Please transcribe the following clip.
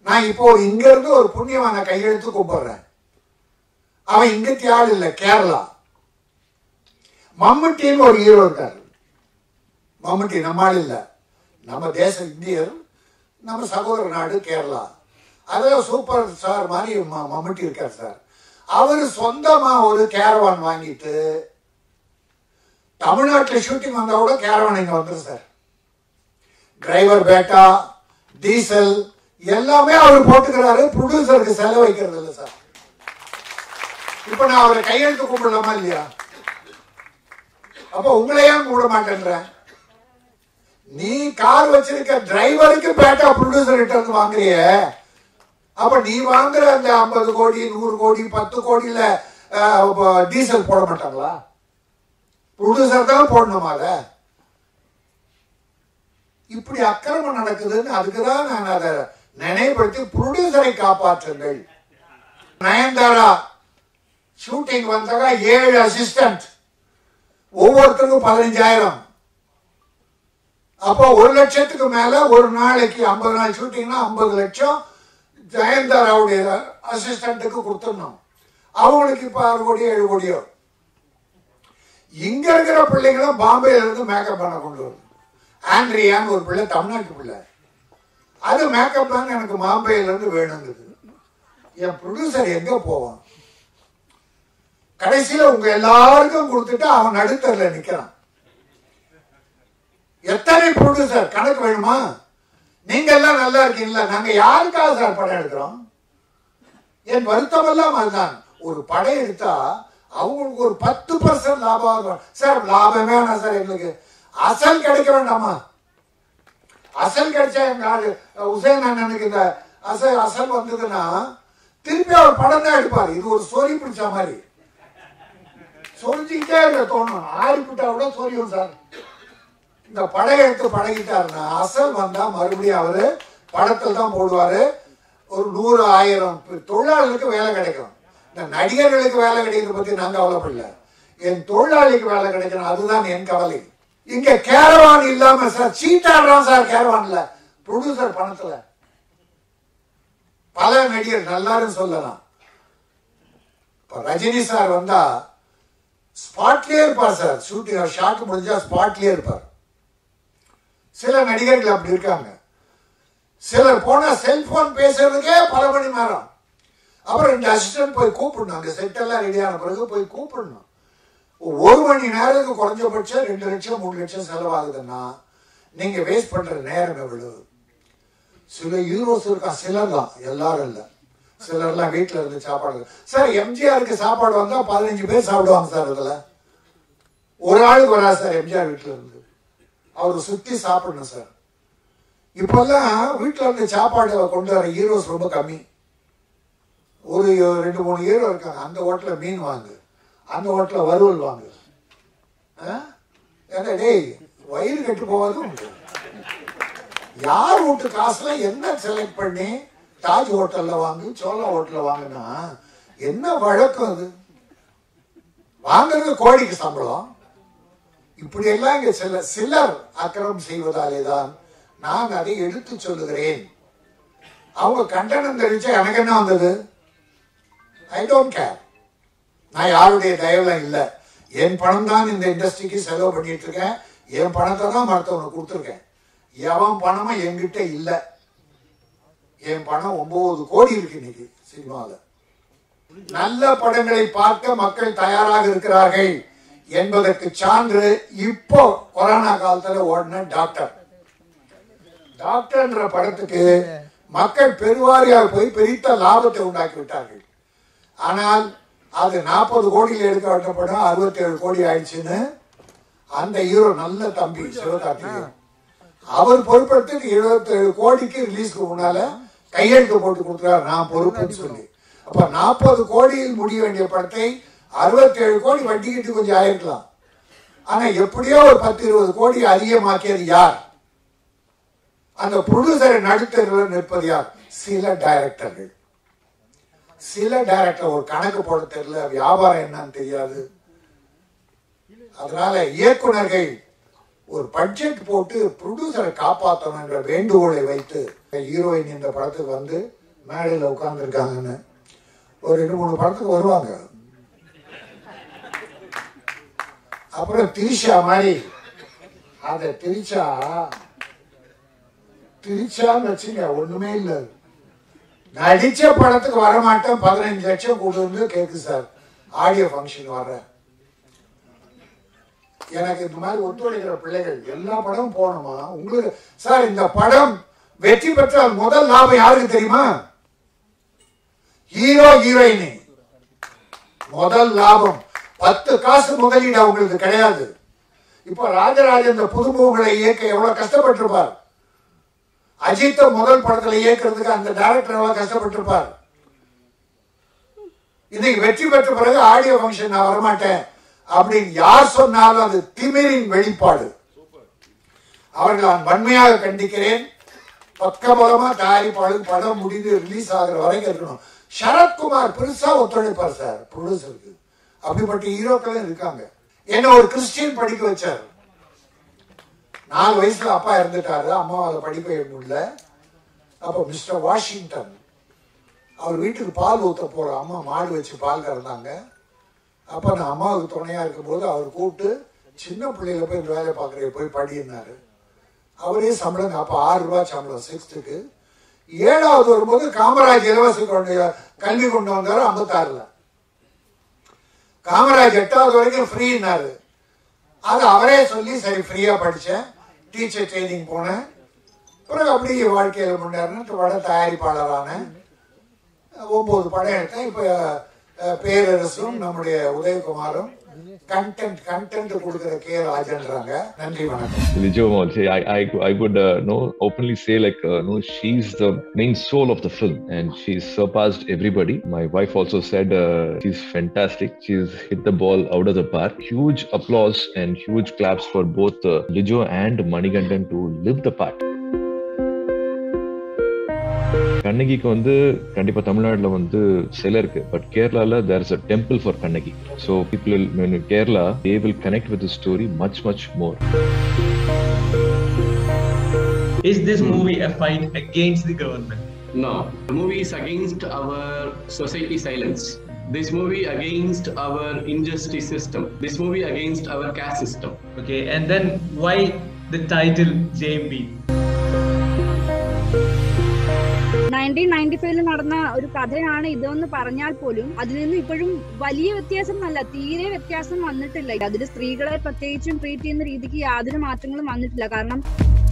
நான் இப்போ இங்க இருந்து ஒரு புண்ணியமான கையெழுத்து கூப்பிடுறேன் அவன் இங்கத்தி ஆள் இல்ல கேரளா மம்முட்டின்னு ஒரு ஹீரோ இருக்காரு மம்முட்டி நம்ம ஆள் இல்ல நம்ம தேச இந்தியர் நம்ம சகோதர நாடு கேரளா அதில் சூப்பர் ஸ்டார் மாதிரி ம- மம்முட்டி இருக்கார் சார் அவர் சொந்தமா ஒரு கேரவான் வாங்கிட்டு தமிழ்நாட்டில் ஷூட்டிங் வந்தா கூட கேரவான் இங்க வந்துரும் சார் டிரைவர் பேட்டா டீசல் எல்லாமே அவர் போட்டுக்கிறாரு ப்ரொடியூசருக்கு செலவு வைக்கிறது இல்லை சார் இப்ப நான் அவரை கையெழுத்து கும்பிடலாமா இல்லையா அப்ப உங்களை ஏன் கூப்பிட மாட்டேன்றேன் நீ கார் வச்சிருக்க டிரைவருக்கு பேட்டா ப்ரொடியூசர் கிட்ட இருந்து வாங்குறிய அப்ப நீ வாங்குற அந்த ஐம்பது கோடி நூறு கோடி பத்து கோடியில அஹ், ப- டீசல் போட மாட்டாங்களா ப்ரொடியூசர் தான் போடணுமா அதை இப்படி அக்கிரமம் நடக்குதுன்னு அதுக்குதான் நான் அதை நினைவுபடுத்தி ப்ரொடியூசரை காப்பாற்றுங்கள் நயன்தாரா ஷூட்டிங் வந்தாங்க ஏழு அசிஸ்டன்ட் ஒவ்வொருத்தருக்கும் பதினஞ்சாயிரம் அப்போ ஒரு லட்சத்துக்கு மேல ஒரு நாளைக்கு ஐம்பது நாள் ஷூட்டிங்னா ஐம்பது லட்சம் ஜெயந்தாராவுடைய அசிஸ்டண்ட்டுக்கு கொடுத்துடணும் அவங்களுக்கு இப்ப ஆறு கோடியோ ஏழு கோடியோ இங்க இருக்கிற பிள்ளைங்களும் பாம்பேல இருந்து மேக்கப் பண்ண கொண்டு வருது ஆண்ட்ரியான்னு ஒரு பிள்ளை தமிழ்நாட்டு பிள்ளை அது மேக்கப் தான் எனக்கு பாம்பேல இருந்து வேணுங்குது என் ப்ரொடியூசர் எங்க போவான் கடைசியில உங்க எல்லாருக்கும் கொடுத்துட்டு அவன் நடுத்தர்ல நிக்கிறான் எத்தனை ப்ரொடியூசர் கணக்கு வேணுமா நீங்க எல்லாம் நல்லா இருக்கீங்களா நாங்க யாருக்காக சார் படம் எடுக்கிறோம் என் வருத்தம் எல்லாம் அதுதான் ஒரு படம் எடுத்தா அவங்களுக்கு ஒரு பத்து பர்சன்ட் லாபம் ஆகும் சார் லாபமே வேணாம் சார் எங்களுக்கு அசல் கிடைக்க வேண்டாமா அசல் கிடைச்சா எங்க ஆளு உசேன் அண்ணனுக்கு இந்த அசல் அசல் வந்ததுன்னா திருப்பி அவர் படம் தான் எடுப்பார் இது ஒரு சொறி பிடிச்ச மாதிரி சொரிஞ்சுக்கிட்டே இருக்க தோணும் ஆறிப்பிட்டா கூட சொரியும் சார் இந்த படம் எடுத்து பழகிட்டாருன்னா அசல் வந்தா மறுபடியும் அவரு படத்தில் தான் போடுவாரு ஒரு நூறு ஆயிரம் பேர் தொழிலாளர்களுக்கு வேலை கிடைக்கும் இந்த நடிகர்களுக்கு வேலை கிடைக்கிறத பத்தி நான் கவலைப்படல என் தொழிலாளிக்கு வேலை கிடைக்கணும் அதுதான் என் கவலை இங்க கேரவான் இல்லாம சார் சீட்டாடுறான் சார் கேரவான்ல ப்ரொடியூசர் பணத்துல பல நடிகர் நல்லாரும் சொல்லலாம் இப்ப ரஜினி சார் வந்தா ஸ்பாட்லயே இருப்பார் சார் ஷூட்டிங் ஷாட் முடிஞ்சா ஸ்பாட்லயே இருப்பார் சில நடிகர்கள் அப்படி இருக்காங்க சிலர் போனா செல்போன் பேசுறதுக்கே பல மணி நேரம் அப்புறம் ரெண்டு அசிஸ்டன்ட் போய் கூப்பிடணும் அந்த செட் எல்லாம் ரெடியான பிறகு போய் கூப்பிடணும் ஒரு மணி நேரத்துக்கு குறைஞ்சபட்சம் ரெண்டு லட்சம் மூணு லட்சம் செலவாகுதுன்னா நீங்க வேஸ்ட் பண்ற நேரம் எவ்வளவு சில ஹீரோஸ் இருக்கா சிலர் தான் எல்லாரும் இல்ல சிலர்லாம் வீட்டுல இருந்து சாப்பாடு சார் எம்ஜிஆருக்கு சாப்பாடு வந்தா பதினஞ்சு பேர் சாப்பிடுவாங்க சார் இதுல ஒரு ஆளுக்கு வரா சார் எம்ஜிஆர் வீட்டுல இருந்து அவர் சுத்தி சாப்பிடணும் சார் இப்பெல்லாம் வீட்டுல இருந்து சாப்பாடு கொண்டு வர ஹீரோஸ் ரொம்ப கம்மி ஒரு ரெண்டு மூணு ஹீரோ இருக்காங்க அந்த ஹோட்டல்ல மீன் வாங்கு அந்த ஹோட்டல்ல வறுவல் வாங்கு ஆ? ஏன்னா டேய் வயிறு கெட்டு போவது உண்டு யார் வீட்டு காசுல என்ன செலக்ட் பண்ணி தாஜ் ஹோட்டல்ல வாங்கு சோழா ஹோட்டல்ல வாங்குனா என்ன வழக்கம் அது வாங்குறது கோடிக்கு சம்பளம் இப்படி எல்லாம் இங்க சில சிலர் அக்கிரமம் செய்வதாலே தான் நான் அதை எடுத்து சொல்லுகிறேன் அவங்க கண்டனம் தெரிவிச்சா எனக்கு என்ன வந்தது ஐ டோன்ட் கேர் நான் யாருடைய தயவுல இல்ல என் பணம் தான் இந்த இண்டஸ்ட்ரிக்கு செலவு பண்ணிட்டு இருக்கேன் என் பணத்தை தான் மருத்துவனுக்கு கொடுத்துருக்கேன் எவன் பணமும் என்கிட்ட இல்ல என் பணம் ஒன்பது கோடி இருக்கு இன்னைக்கு சினிமாவில் நல்ல படங்களை பார்க்க மக்கள் தயாராக இருக்கிறார்கள் என்பதற்கு சான்று இப்போ கொரோனா காலத்துல ஓடின டாக்டர் டாக்டர்ன்ற படத்துக்கு மக்கள் பெருவாரியாக போய் பெரிய லாபத்தை உண்டாக்கி விட்டார்கள் ஆனால் அது நாற்பது கோடியில் எடுக்க வேண்டிய படம் அறுபத்தி ஏழு கோடி ஆயிடுச்சுன்னு அந்த ஹீரோ நல்ல தம்பி சிவகார்த்திகேயன் அவர் பொறுப்பெடுத்து இருபத்தி ஏழு கோடிக்கு ரிலீஸ்க்கு முன்னால கையெழுத்து போட்டு கொடுக்குறாரு நான் பொறுப்புன்னு சொல்லி அப்ப நாற்பது கோடியில் முடிய வேண்டிய படத்தை அறுபத்தி ஏழு கோடி வட்டி கட்டி கொஞ்சம் ஆயிருக்கலாம் ஆனா எப்படியோ ஒரு பத்து இருபது கோடி அதிகமாக்கியது யார் அந்த ப்ரொடியூசரை நடுத்தருவில் நிற்பது யார் சில டைரக்டர்கள் சில டைரக்டர் ஒரு கணக்கு போட தெரியல வியாபாரம் என்னன்னு தெரியாது அதனால இயக்குனர்கள் ஒரு பட்ஜெட் போட்டு ப்ரொடியூசரை காப்பாற்றணுன்ற வேண்டுகோளை வைத்து ஹீரோயின் இந்த படத்துக்கு வந்து மேடையில் உட்கார்ந்துருக்காங்கன்னு ஒரு ரெண்டு மூணு படத்துக்கு வருவாங்க அப்புறம் திரிஷா மாதிரி அதை திரிச்சா திரிச்சான்னு வச்சுங்க ஒண்ணுமே இல்லை நடிச்ச படத்துக்கு வரமாட்டேன் பதினஞ்சு லட்சம் கொடுன்னு கேக்கு சார் ஆடியோ ஃபங்க்ஷன் வர்றேன் எனக்கு இந்த மாதிரி ஒத்துழைக்கிற பிள்ளைகள் எல்லா படமும் போகணுமா உங்களுக்கு சார் இந்த படம் வெற்றி பெற்றால் முதல் லாபம் யாருக்கு தெரியுமா ஹீரோ ஹீரோயினி முதல் லாபம் பத்து காசு முதலீடு அவங்களுக்கு கிடையாது இப்ப ராஜராஜன் இந்த புதுமுகங்களை இயக்க எவ்வளவு கஷ்டப்பட்டிருப்பார் அஜித்த முதல் படத்துல இயக்குறதுக்கு அந்த டைரக்டர் எவ்வளவு கஷ்டப்பட்டிருப்பார் இன்னைக்கு வெற்றி பெற்ற பிறகு ஆடியோ ஃபங்க்ஷன் நான் வரமாட்டேன் அப்படின்னு யார் சொன்னாலும் அது திமிரின் வெளிப்பாடு அவர்கள் நான் வன்மையாக கண்டிக்கிறேன் பக்கபலமா தயாரிப்பாளருக்கு படம் முடிந்து ரிலீஸ் ஆகிற வரைக்கும் இருக்கணும் சரத்குமார் பெருசா ஒத்துழைப்பார் சார் ப்ரொடியூசருக்கு அப்படிப்பட்ட ஹீரோக்களும் இருக்காங்க என்ன ஒரு கிறிஸ்டியன் படிக்க வச்சார் நாலு வயசுல அப்பா இறந்துட்டாரு அம்மாவால படிக்க வைக்க முடியல அப்போ மிஸ்டர் வாஷிங்டன் அவர் வீட்டுக்கு பால் ஊத்த போற அம்மா மாடு வச்சு பால் கறந்தாங்க அப்ப நான் அம்மாவுக்கு துணையா இருக்கும்போது அவர் கூப்பிட்டு சின்ன பிள்ளையில போய் வேலை பார்க்குற போய் படினாரு அவரே சம்பளம் அப்ப ஆறு ரூபாய் சம்பளம் சிக்ஸ்த்துக்கு ஏழாவது வரும்போது காமராஜ் இலவச கொண்டு கல்வி கொண்டு வந்தாரு ஐம்பத்தாறுல காமராஜ் எட்டாவது வரைக்கும் ஃப்ரீனாரு அது அவரே சொல்லி சரி ஃப்ரீயா படிச்சேன் டீச்சர் ட்ரைனிங் போனேன் பிறகு அப்படியே வாழ்க்கையில் முன்னேறினேன் பட தயாரிப்பாளரான ஒன்பது படம் எடுத்தேன் இப்போ அஹ், பேரரசும் நம்முடைய உதயகுமாரும் கண்டென்ட் கண்டென்ட் கொடுக்குற கே ராஜன்றாங்க நன்றி வணக்கம் Lijo Malche, I, I, I would uh, no openly say like uh, no, she's the main soul of the film, and she's surpassed everybody. My wife also said uh, she's fantastic. She's hit the ball out of the park. Huge applause and huge claps for both uh, Lijo and Manigandan to live the part. கண்ணகிக்கு வந்து கண்டிப்பா தமிழ்நாட்டுல வந்து சிலை இருக்கு but கேரளால there is a temple for Kannagi so people Kerala they will connect with story much much more Is this movie a fight against the government? No, the movie is against our society silence. This movie against our injustice system. This movie against our caste system. Okay, and then why the title JMB? Nineteen ninety ഫൈവില് നടന്ന ഒരു കഥയാണ് ഇതെന്ന് പറഞ്ഞാൽ പോലും അതിൽ നിന്ന് ഇപ്പോഴും വലിയ വ്യത്യാസം അല്ല തീരെ വ്യത്യാസം വന്നിട്ടില്ല അതിൽ സ്ത്രീകളെ പ്രത്യേകിച്ചും ട്രീറ്റ് ചെയ്യുന്ന രീതിക്ക് യാതൊരു മാറ്റങ്ങളും വന്നിട്ടില്ല കാരണം